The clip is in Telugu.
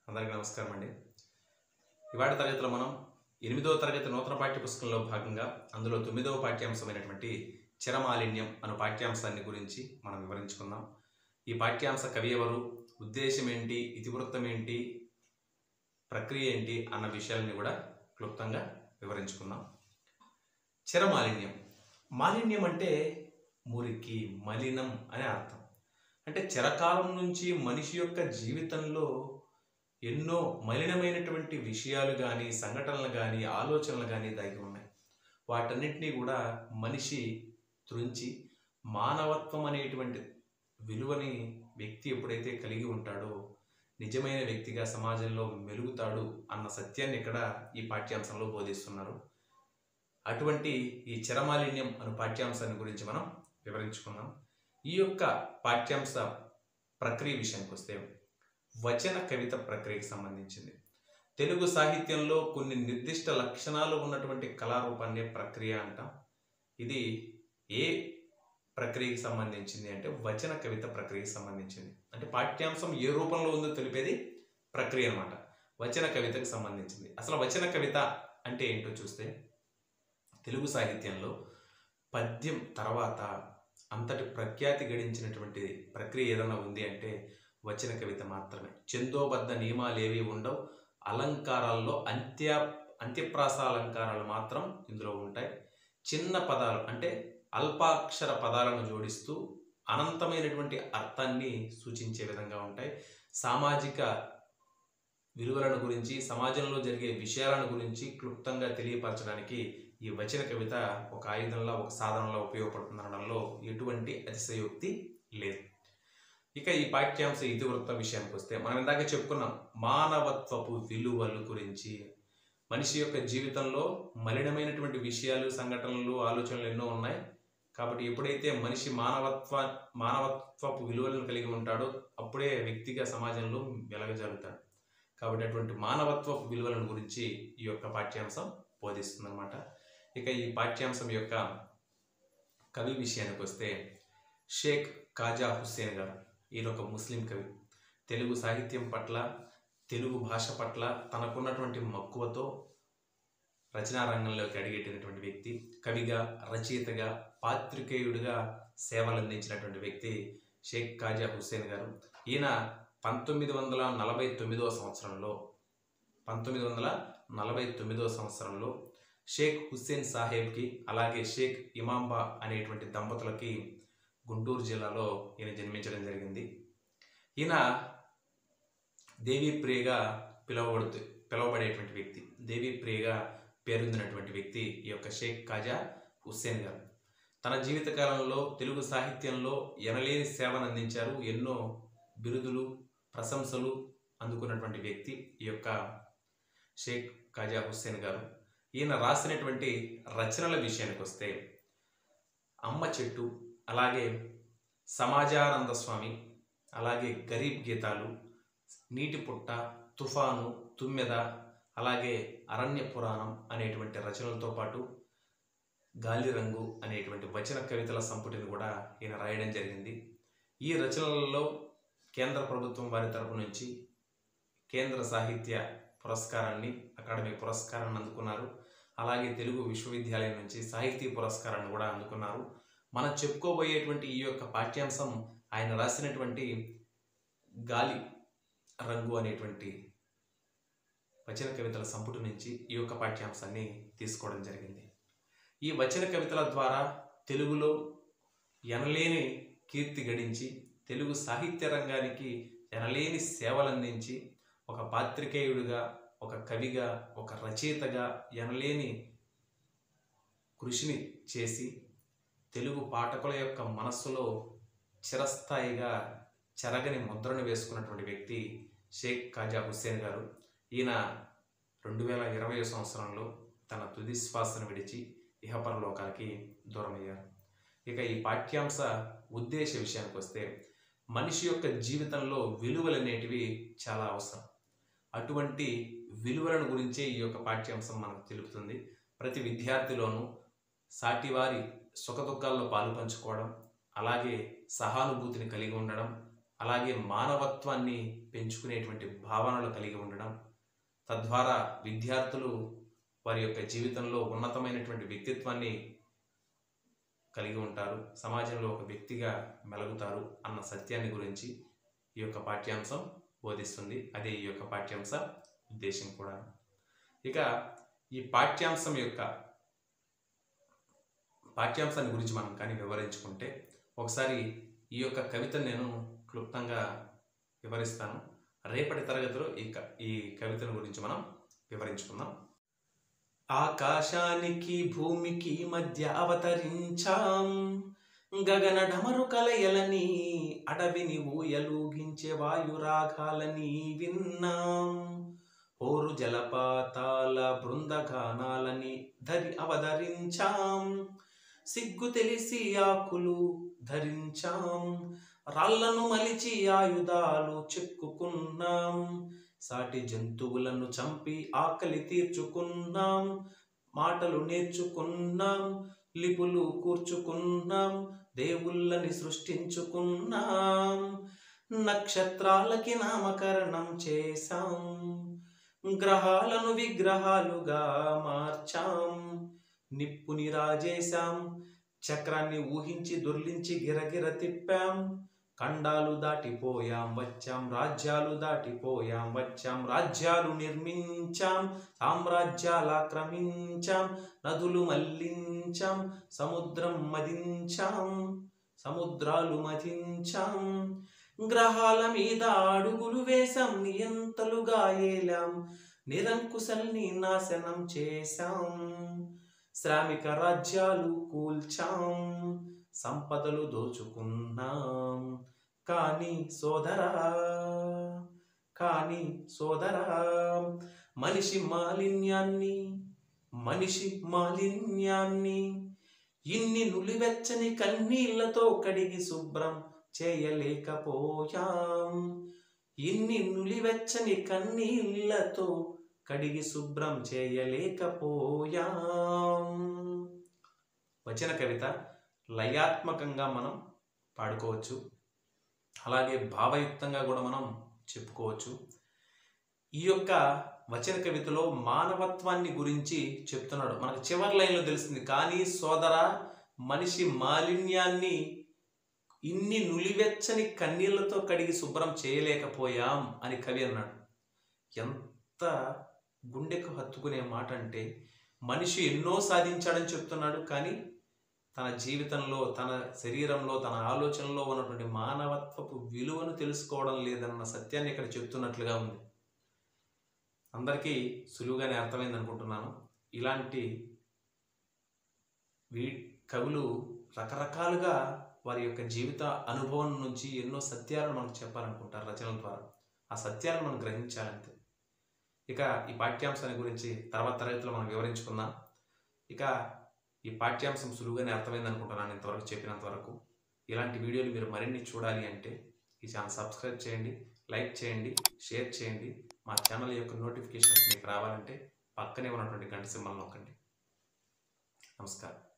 అందరికీ నమస్కారం అండి ఇవాటి తరగతిలో మనం ఎనిమిదవ తరగతి నూతన పాఠ్య పుస్తకంలో భాగంగా అందులో తొమ్మిదవ పాఠ్యాంశమైనటువంటి చిరమాలిన్యం అను పాఠ్యాంశాన్ని గురించి మనం వివరించుకుందాం ఈ పాఠ్యాంశ కవి ఎవరు ఉద్దేశం ఏంటి ఇతివృత్తం ఏంటి ప్రక్రియ ఏంటి అన్న విషయాలని కూడా క్లుప్తంగా వివరించుకుందాం చిరమాలిన్యం మాలిన్యం అంటే మురికి మలినం అనే అర్థం అంటే చిరకాలం నుంచి మనిషి యొక్క జీవితంలో ఎన్నో మలినమైనటువంటి విషయాలు కానీ సంఘటనలు కానీ ఆలోచనలు కానీ దాగి ఉన్నాయి వాటన్నిటినీ కూడా మనిషి త్రుంచి మానవత్వం అనేటువంటి విలువని వ్యక్తి ఎప్పుడైతే కలిగి ఉంటాడో నిజమైన వ్యక్తిగా సమాజంలో మెలుగుతాడు అన్న సత్యాన్ని ఇక్కడ ఈ పాఠ్యాంశంలో బోధిస్తున్నారు అటువంటి ఈ చరమాలిన్యం అను పాఠ్యాంశాన్ని గురించి మనం వివరించుకుందాం ఈ యొక్క పాఠ్యాంశ ప్రక్రియ విషయానికి వస్తే వచన కవిత ప్రక్రియకి సంబంధించింది తెలుగు సాహిత్యంలో కొన్ని నిర్దిష్ట లక్షణాలు ఉన్నటువంటి కళారూపాన్ని ప్రక్రియ అంటాం ఇది ఏ ప్రక్రియకి సంబంధించింది అంటే వచన కవిత ప్రక్రియకి సంబంధించింది అంటే పాఠ్యాంశం ఏ రూపంలో ఉందో తెలిపేది ప్రక్రియ అన్నమాట వచన కవితకు సంబంధించింది అసలు వచన కవిత అంటే ఏంటో చూస్తే తెలుగు సాహిత్యంలో పద్యం తర్వాత అంతటి ప్రఖ్యాతి గడించినటువంటి ప్రక్రియ ఏదైనా ఉంది అంటే వచన కవిత మాత్రమే చందోబద్ధ నియమాలు ఏవి ఉండవు అలంకారాల్లో అంత్య అంత్యప్రాస అలంకారాలు మాత్రం ఇందులో ఉంటాయి చిన్న పదాలు అంటే అల్పాక్షర పదాలను జోడిస్తూ అనంతమైనటువంటి అర్థాన్ని సూచించే విధంగా ఉంటాయి సామాజిక విలువలను గురించి సమాజంలో జరిగే విషయాలను గురించి క్లుప్తంగా తెలియపరచడానికి ఈ వచన కవిత ఒక ఆయుధంలా ఒక సాధనంలా ఉపయోగపడుతుందనడంలో ఎటువంటి అతిశయోక్తి లేదు ఇక ఈ పాఠ్యాంశ ఇతివృత్త విషయానికి వస్తే మనం ఇందాక చెప్పుకున్నాం మానవత్వపు విలువలు గురించి మనిషి యొక్క జీవితంలో మలినమైనటువంటి విషయాలు సంఘటనలు ఆలోచనలు ఎన్నో ఉన్నాయి కాబట్టి ఎప్పుడైతే మనిషి మానవత్వ మానవత్వపు విలువలను కలిగి ఉంటాడో అప్పుడే వ్యక్తిగా సమాజంలో వెలగజాలుతాడు కాబట్టి అటువంటి మానవత్వపు విలువలను గురించి ఈ యొక్క పాఠ్యాంశం బోధిస్తుందన్నమాట ఇక ఈ పాఠ్యాంశం యొక్క కవి విషయానికి వస్తే షేక్ కాజా హుస్సేన్ గారు ఈయన ఒక ముస్లిం కవి తెలుగు సాహిత్యం పట్ల తెలుగు భాష పట్ల తనకున్నటువంటి మక్కువతో రచనా రంగంలోకి అడిగేటినటువంటి వ్యక్తి కవిగా రచయితగా పాత్రికేయుడిగా సేవలు అందించినటువంటి వ్యక్తి షేక్ కాజా హుస్సేన్ గారు ఈయన పంతొమ్మిది వందల నలభై తొమ్మిదవ సంవత్సరంలో పంతొమ్మిది వందల నలభై తొమ్మిదవ సంవత్సరంలో షేక్ హుస్సేన్ సాహెబ్కి అలాగే షేక్ ఇమాంబా అనేటువంటి దంపతులకి గుంటూరు జిల్లాలో ఈయన జన్మించడం జరిగింది ఈయన దేవీ ప్రియగా పిలువబడుతూ పిలువబడేటువంటి వ్యక్తి దేవీ ప్రియగా పేరొందినటువంటి వ్యక్తి ఈ యొక్క షేక్ కాజా హుస్సేన్ గారు తన జీవితకాలంలో తెలుగు సాహిత్యంలో ఎనలేని సేవను అందించారు ఎన్నో బిరుదులు ప్రశంసలు అందుకున్నటువంటి వ్యక్తి ఈ యొక్క షేక్ కాజా హుస్సేన్ గారు ఈయన రాసినటువంటి రచనల విషయానికి వస్తే అమ్మ చెట్టు అలాగే సమాజానంద స్వామి అలాగే గరీబ్ గీతాలు నీటి పుట్ట తుఫాను తుమ్మెద అలాగే అరణ్య పురాణం అనేటువంటి రచనలతో పాటు గాలి రంగు అనేటువంటి వచన కవితల సంపుటిని కూడా ఈయన రాయడం జరిగింది ఈ రచనలలో కేంద్ర ప్రభుత్వం వారి తరపు నుంచి కేంద్ర సాహిత్య పురస్కారాన్ని అకాడమీ పురస్కారాన్ని అందుకున్నారు అలాగే తెలుగు విశ్వవిద్యాలయం నుంచి సాహితీ పురస్కారాన్ని కూడా అందుకున్నారు మనం చెప్పుకోబోయేటువంటి ఈ యొక్క పాఠ్యాంశం ఆయన రాసినటువంటి గాలి రంగు అనేటువంటి వచన కవితల సంపుటి నుంచి ఈ యొక్క పాఠ్యాంశాన్ని తీసుకోవడం జరిగింది ఈ వచన కవితల ద్వారా తెలుగులో ఎనలేని కీర్తి గడించి తెలుగు సాహిత్య రంగానికి ఎనలేని సేవలు అందించి ఒక పాత్రికేయుడిగా ఒక కవిగా ఒక రచయితగా ఎనలేని కృషిని చేసి తెలుగు పాఠకుల యొక్క మనస్సులో చిరస్థాయిగా చెరగని ముద్రను వేసుకున్నటువంటి వ్యక్తి షేక్ కాజా హుస్సేన్ గారు ఈయన రెండు వేల ఇరవై సంవత్సరంలో తన తుది శ్వాసను విడిచి ఇహపరలోకాలకి దూరమయ్యారు ఇక ఈ పాఠ్యాంశ ఉద్దేశ విషయానికి వస్తే మనిషి యొక్క జీవితంలో విలువలు అనేటివి చాలా అవసరం అటువంటి విలువలను గురించే ఈ యొక్క పాఠ్యాంశం మనకు తెలుపుతుంది ప్రతి విద్యార్థిలోనూ సాటివారి సుఖదుఖాల్లో పాలు పంచుకోవడం అలాగే సహానుభూతిని కలిగి ఉండడం అలాగే మానవత్వాన్ని పెంచుకునేటువంటి భావనలు కలిగి ఉండడం తద్వారా విద్యార్థులు వారి యొక్క జీవితంలో ఉన్నతమైనటువంటి వ్యక్తిత్వాన్ని కలిగి ఉంటారు సమాజంలో ఒక వ్యక్తిగా మెలుగుతారు అన్న సత్యాన్ని గురించి ఈ యొక్క పాఠ్యాంశం బోధిస్తుంది అదే ఈ యొక్క పాఠ్యాంశ ఉద్దేశం కూడా ఇక ఈ పాఠ్యాంశం యొక్క పాఠ్యాంశాన్ని గురించి మనం కానీ వివరించుకుంటే ఒకసారి ఈ యొక్క కవితను నేను క్లుప్తంగా వివరిస్తాను రేపటి తరగతిలో ఈ క ఈ కవితను గురించి మనం వివరించుకుందాం ఆకాశానికి భూమికి మధ్య అవతరించాం గగన ఢమరు కలయలని అడవిని ఊయలూగించే వాయురాగాలని విన్నాం పోరు జలపాతాల బృందగానాలని ధరి అవతరించాం సిగ్గు తెలిసి ఆకులు ధరించాం రాళ్లను మలిచి ఆయుధాలు చెక్కుకున్నాం సాటి జంతువులను చంపి ఆకలి తీర్చుకున్నాం మాటలు నేర్చుకున్నాం లిపులు కూర్చుకున్నాం దేవుళ్ళని సృష్టించుకున్నాం నక్షత్రాలకి నామకరణం చేశాం గ్రహాలను విగ్రహాలుగా మార్చాం నిప్పుని రాజేశాం చక్రాన్ని ఊహించి దొర్లించి గిరగిర తిప్పాం ఖండాలు దాటిపోయాం వచ్చాం రాజ్యాలు దాటిపోయాం వచ్చాం రాజ్యాలు నిర్మించాం సామ్రాజ్యాలు ఆక్రమించాం నదులు మళ్లించాం సముద్రం మదించాం సముద్రాలు మదించాం గ్రహాల మీద అడుగులు వేశాం నియంతలుగా ఏలాం నిరంకుశల్ని నాశనం చేశాం శ్రామిక రాజ్యాలు కూల్చాం సంపదలు దోచుకున్నాం కానీ సోదరా కానీ సోదరా మనిషి మాలిన్యాన్ని మనిషి మాలిన్యాన్ని ఇన్ని నులివెచ్చని కన్నీళ్లతో కడిగి శుభ్రం చేయలేకపోయాం ఇన్ని నులివెచ్చని కన్నీళ్లతో కడిగి శుభ్రం చేయలేకపోయాం వచన కవిత లయాత్మకంగా మనం పాడుకోవచ్చు అలాగే భావయుక్తంగా కూడా మనం చెప్పుకోవచ్చు ఈ యొక్క వచన కవితలో మానవత్వాన్ని గురించి చెప్తున్నాడు మనకు చివరి లైన్లో తెలుస్తుంది కానీ సోదర మనిషి మాలిన్యాన్ని ఇన్ని నులివెచ్చని కన్నీళ్లతో కడిగి శుభ్రం చేయలేకపోయాం అని కవి అన్నాడు ఎంత గుండెకు హత్తుకునే మాట అంటే మనిషి ఎన్నో సాధించాడని చెప్తున్నాడు కానీ తన జీవితంలో తన శరీరంలో తన ఆలోచనలో ఉన్నటువంటి మానవత్వపు విలువను తెలుసుకోవడం లేదన్న సత్యాన్ని ఇక్కడ చెప్తున్నట్లుగా ఉంది అందరికీ సులువుగానే అర్థమైంది అనుకుంటున్నాను ఇలాంటి వీ కవులు రకరకాలుగా వారి యొక్క జీవిత అనుభవం నుంచి ఎన్నో సత్యాలను మనకు చెప్పాలనుకుంటారు రచనల ద్వారా ఆ సత్యాలను మనం గ్రహించాలంతే ఇక ఈ పాఠ్యాంశాన్ని గురించి తర్వాత తరగతిలో మనం వివరించుకుందాం ఇక ఈ పాఠ్యాంశం సులువుగానే అర్థమైంది అనుకుంటున్నాను ఇంతవరకు చెప్పినంత వరకు ఇలాంటి వీడియోలు మీరు మరిన్ని చూడాలి అంటే ఈ ఛానల్ సబ్స్క్రైబ్ చేయండి లైక్ చేయండి షేర్ చేయండి మా ఛానల్ యొక్క నోటిఫికేషన్స్ మీకు రావాలంటే పక్కనే ఉన్నటువంటి గంట సింబల్ నొక్కండి నమస్కారం